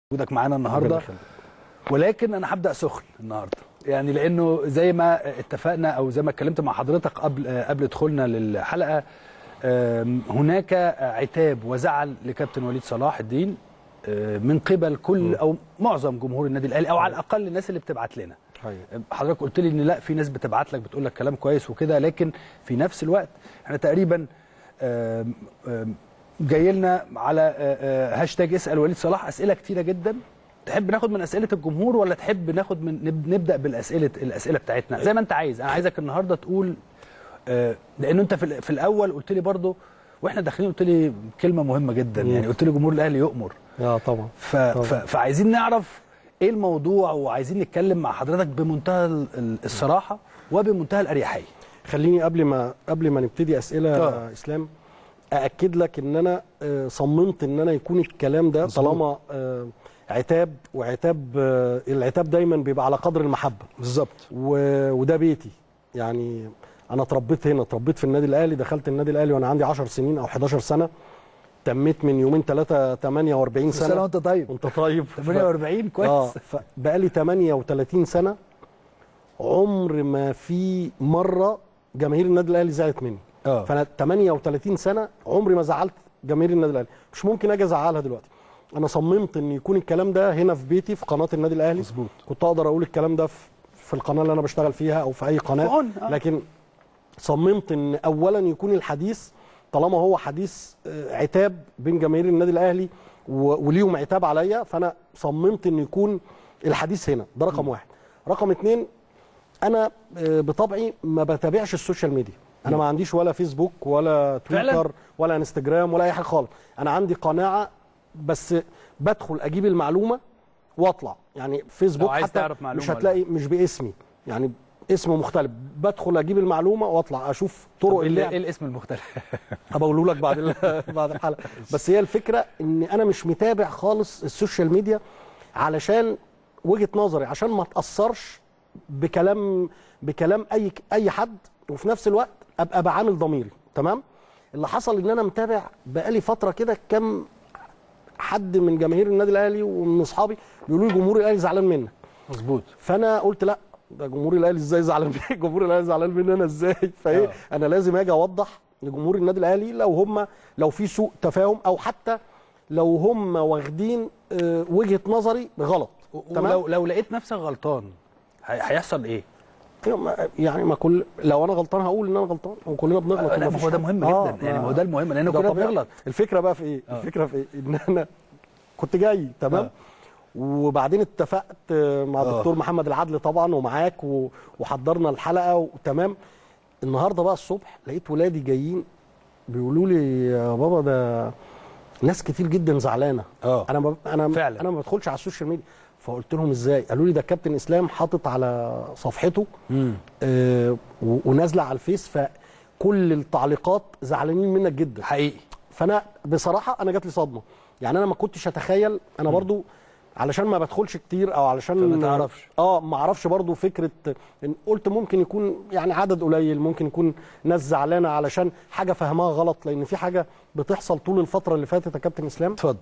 وجودك معانا النهارده ربنا يخليك. ولكن انا هبدا سخن النهارده يعني لانه زي ما اتفقنا او زي ما اتكلمت مع حضرتك قبل آه، قبل دخولنا للحلقه آم، هناك عتاب وزعل لكابتن وليد صلاح الدين آه، من قبل كل او معظم جمهور النادي الاهلي او على الاقل الناس اللي بتبعت لنا حقيقي. حضرتك قلت لي ان لا في ناس بتبعت لك بتقول لك كلام كويس وكده لكن في نفس الوقت احنا تقريبا آم، آم، جاي لنا على آه، آه، هاشتاج اسال وليد صلاح اسئله كتيره جدا تحب ناخد من اسئله الجمهور ولا تحب ناخد من نب- نبدا بالاسئله الاسئله بتاعتنا زي ما انت عايز انا عايزك النهارده تقول آه، لانه انت في, ال- في الاول قلت لي برضو واحنا داخلين قلت لي كلمه مهمه جدا مم. يعني قلت لي جمهور الاهلي يؤمر اه طبعا ف... ف... فعايزين نعرف ايه الموضوع وعايزين نتكلم مع حضرتك بمنتهى ال- ال- الصراحه وبمنتهى الاريحيه خليني قبل ما قبل ما نبتدي اسئله آه. آه. اسلام ااكد لك ان انا آه، صممت ان انا يكون الكلام ده مظبوط. طالما آه، عتاب وعتاب آه، العتاب دايما بيبقى على قدر المحبه بالظبط و- وده بيتي يعني انا اتربيت هنا اتربيت في النادي الاهلي دخلت النادي الاهلي وانا عندي 10 سنين او 11 سنه تميت من يومين ثلاثه 48 سنه سنه وانت طيب وانت طيب ف- 48 كويس اه فبقالي 38 سنه عمر ما في مره جماهير النادي الاهلي زعلت مني اه فانا 38 سنه عمري ما زعلت جماهير النادي الاهلي مش ممكن اجي ازعلها دلوقتي انا صممت ان يكون الكلام ده هنا في بيتي في قناه النادي الاهلي مظبوط كنت اقدر اقول الكلام ده في في القناه اللي انا بشتغل فيها او في اي قناه فون، آه. لكن صممت ان اولا يكون الحديث طالما هو حديث آه، عتاب بين جماهير النادي الاهلي و- وليهم عتاب عليا فانا صممت ان يكون الحديث هنا ده رقم واحد رقم اتنين انا آه، بطبعي ما بتابعش السوشيال ميديا انا ما عنديش ولا فيسبوك ولا فعلاً؟ تويتر ولا انستجرام ولا اي حاجه خالص انا عندي قناعه بس بدخل اجيب المعلومه واطلع يعني فيسبوك لو عايز حتى تعرف معلومة مش ولا هتلاقي مش باسمي يعني اسم مختلف بدخل اجيب المعلومه واطلع اشوف طرق طب ايه ال- اللعب ايه الاسم المختلف هبقى اقوله لك بعد ال- بعد الحلقه بس هي الفكره ان انا مش متابع خالص السوشيال ميديا علشان وجهه نظري عشان ما اتاثرش بكلام بكلام اي اي حد وفي نفس الوقت ابقى بعامل ضميري تمام اللي حصل ان انا متابع بقالي فتره كده كم حد من جماهير النادي الاهلي ومن اصحابي بيقولوا لي جمهور الاهلي زعلان منك مظبوط فانا قلت لا ده جمهور الاهلي ازاي زعلان مني جمهور الاهلي زعلان مني انا ازاي فايه آه. انا لازم اجي اوضح لجمهور النادي الاهلي لو هم لو في سوء تفاهم او حتى لو هم واخدين آه، وجهه نظري غلط تمام ولو لو لقيت نفسك غلطان هي- هيحصل ايه؟ يعني ما كل لو انا غلطان هقول ان انا غلطان وكلنا بنغلط لا ما ومفيش هو ده حاجة. مهم آه، جدا يعني ما- ما هو ده المهم لان ده كلنا طبيعي. بنغلط الفكره بقى في ايه آه. الفكره في ايه ان انا كنت جاي تمام آه. وبعدين اتفقت آه، مع آه. الدكتور محمد العدل طبعا ومعاك و- وحضرنا الحلقه وتمام النهارده بقى الصبح لقيت ولادي جايين بيقولوا لي يا بابا ده ناس كتير جدا زعلانه اه انا ب... انا فعلا. انا ما بدخلش على السوشيال ميديا فقلت لهم ازاي قالوا لي ده الكابتن اسلام حاطط على صفحته امم آه، و- ونازله على الفيس فكل التعليقات زعلانين منك جدا حقيقي فانا بصراحه انا جات لي صدمه يعني انا ما كنتش اتخيل انا برضو علشان ما بدخلش كتير او علشان فما تعرفش. اه ما اعرفش برضو فكره إن قلت ممكن يكون يعني عدد قليل ممكن يكون ناس زعلانه علشان حاجه فهمها غلط لان في حاجه بتحصل طول الفتره اللي فاتت يا كابتن اسلام اتفضل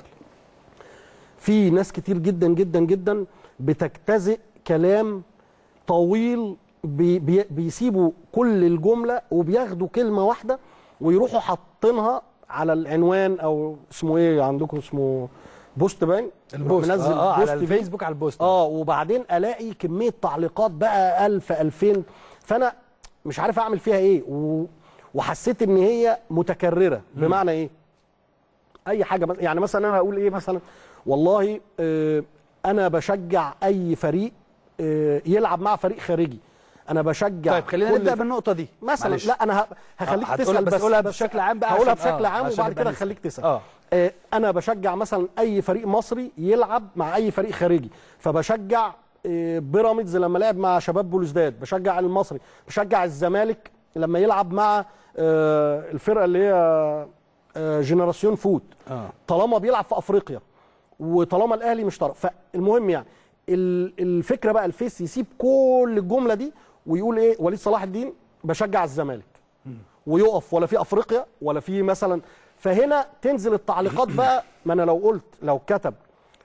في ناس كتير جدا جدا جدا بتجتزئ كلام طويل بي بي بيسيبوا كل الجمله وبياخدوا كلمه واحده ويروحوا حاطينها على العنوان او اسمه ايه عندكم اسمه بوست باين البوست منزل اه, آه على بوست فيه. الفيسبوك على البوست اه وبعدين الاقي كميه تعليقات بقى 1000 2000 فانا مش عارف اعمل فيها ايه و... وحسيت ان هي متكرره بمعنى ايه اي حاجه بس- يعني مثلا انا هقول ايه مثلا والله آه انا بشجع اي فريق آه يلعب مع فريق خارجي انا بشجع طيب خلينا كل نبدا ف- بالنقطه دي مثلا معلش. لا انا ه- هخليك آه، هتقولها تسال بس بس قولها بشكل عام بقى هقولها عشان- بشكل آه، عام عشان وبعد نبقى كده نسأل. هخليك تسال اه آه، انا بشجع مثلا اي فريق مصري يلعب مع اي فريق خارجي فبشجع آه، بيراميدز لما لعب مع شباب بلوزداد بشجع المصري بشجع الزمالك لما يلعب مع آه، الفرقه اللي هي آه، جنراسيون فوت اه طالما بيلعب في افريقيا وطالما الاهلي مش طرف فالمهم يعني ال- الفكره بقى الفيس يسيب كل الجمله دي ويقول ايه وليد صلاح الدين بشجع الزمالك ويقف ولا في افريقيا ولا في مثلا فهنا تنزل التعليقات بقى ما انا لو قلت لو كتب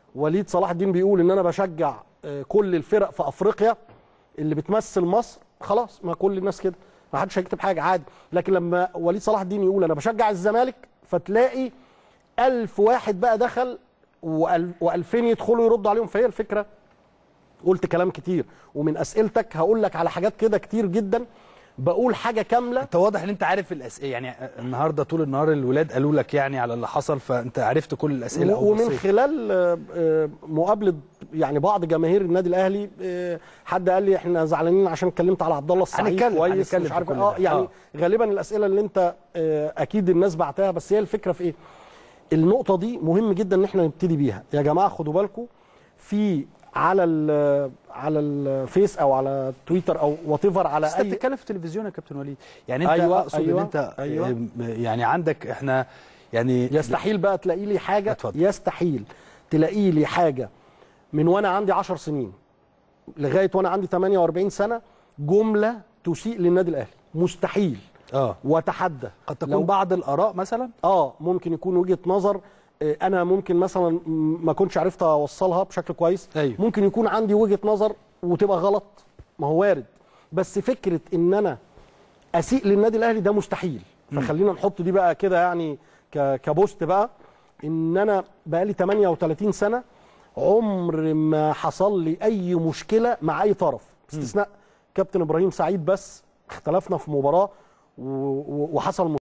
وليد صلاح الدين بيقول ان انا بشجع آه، كل الفرق في افريقيا اللي بتمثل مصر خلاص ما كل الناس كده ما حدش هيكتب حاجه عادي لكن لما وليد صلاح الدين يقول انا بشجع الزمالك فتلاقي ألف واحد بقى دخل و2000 يدخلوا يردوا عليهم فهي الفكره قلت كلام كتير ومن اسئلتك هقول لك على حاجات كده كتير جدا بقول حاجه كامله انت واضح ان انت عارف الاسئله يعني النهارده طول النهار الولاد قالوا لك يعني على اللي حصل فانت عرفت كل الاسئله أو ومن بصيت. خلال آه، آه، مقابله يعني بعض جماهير النادي الاهلي آه، حد قال لي احنا زعلانين عشان اتكلمت على عبد الله السعيد هنتكلم- كويس هنتكلم مش في عارف كل اه ده. يعني آه. غالبا الاسئله اللي انت آه، اكيد الناس بعتها بس هي الفكره في ايه النقطه دي مهم جدا ان احنا نبتدي بيها يا جماعه خدوا بالكم في على ال على الفيس او على تويتر او وات على بس انت اي بتتكلم في التلفزيون يا كابتن وليد يعني انت أيوة، اقصد أيوة، ان انت أيوة. ام- يعني عندك احنا يعني يستحيل بقى تلاقي لي حاجه اتفضل. يستحيل تلاقي لي حاجه من وانا عندي 10 سنين لغايه وانا عندي 48 سنه جمله تسيء للنادي الاهلي مستحيل اه واتحدى قد تكون لو- بعض الاراء مثلا اه ممكن يكون وجهه نظر آه، انا ممكن مثلا م- ما كنتش عرفت اوصلها بشكل كويس أيوة. ممكن يكون عندي وجهه نظر وتبقى غلط ما هو وارد بس فكره ان انا اسيء للنادي الاهلي ده مستحيل فخلينا نحط دي بقى كده يعني ك- كبوست بقى ان انا بقى لي 38 سنه عمر ما حصل لي اي مشكله مع اي طرف باستثناء كابتن ابراهيم سعيد بس اختلفنا في مباراه و- و- وحصل